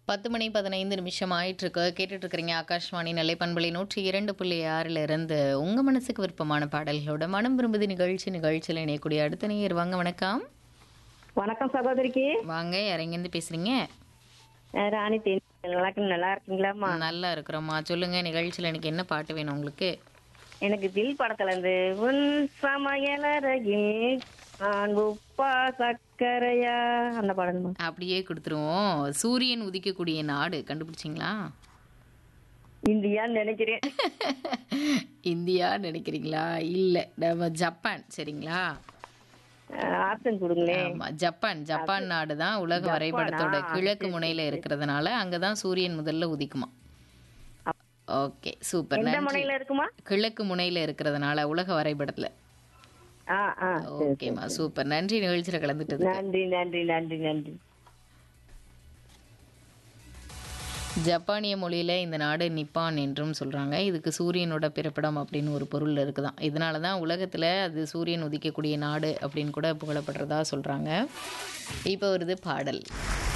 பத்து மணி பதினைந்து நிமிஷம் ஆயிட்டிருக்கு கேட்டுட்டு இருக்கிறீங்க ஆகாஷ்வாணி நெல்லை பண்பலை நூற்றி இரண்டு புள்ளி ஆறில் இருந்து உங்க மனசுக்கு விருப்பமான பாடல்களோட மனம் விரும்புது நிகழ்ச்சி நிகழ்ச்சியில் இணையக்கூடிய அடுத்த நேயர் வாங்க வணக்கம் வணக்கம் சகோதரிக்கு வாங்க யாரெங்கேருந்து பேசுறீங்க அஹ் ராணி தேனி நல்லா இருக்கு- நல்லா இருக்கீங்களாம்மா நல்லா இருக்கிறோம்மா சொல்லுங்க நிகழ்ச்சியில் எனக்கு என்ன பாட்டு வேணும் உங்களுக்கு எனக்கு தில் படத்துல இருந்து உன் சமையலறையில் நான் உப்பா சக்கரையா அந்த பாடல்மா அப்படியே கொடுத்துருவோம் சூரியன் உதிக்கக்கூடிய நாடு கண்டுபிடிச்சிங்களா இந்தியான்னு நினைக்கிறேன் இந்தியா நினைக்கிறீங்களா இல்லை நம்ம ஜப்பான் சரிங்களா ஆப்ஷன் கொடுங்களேன் ஆமா ஜப்பான் ஜப்பான் நாடு தான் உலக வரைபடத்தோட கிழக்கு முனையில இருக்கிறதுனால அங்கதான் சூரியன் முதல்ல உதிக்குமா ஓகே சூப்பர் எந்த நன்றி முனையில இருக்குமா கிழக்கு முனையில இருக்கிறதுனால உலக வரைபடத்துல ஆ ஆ ஓகேம்மா சூப்பர் நன்றி நிகழ்ச்சியில கலந்துட்டது நன்றி நன்றி நன்றி நன்றி ஜப்பானிய மொழியில இந்த நாடு நிப்பான் என்றும் சொல்றாங்க இதுக்கு சூரியனோட பிறப்பிடம் அப்படின்னு ஒரு பொருள் இருக்குதாம் இதனால தான் உலகத்துல அது சூரியன் உதிக்கக்கூடிய நாடு அப்படின்னு கூட புகழப்படுறதா சொல்றாங்க இப்போ வருது பாடல்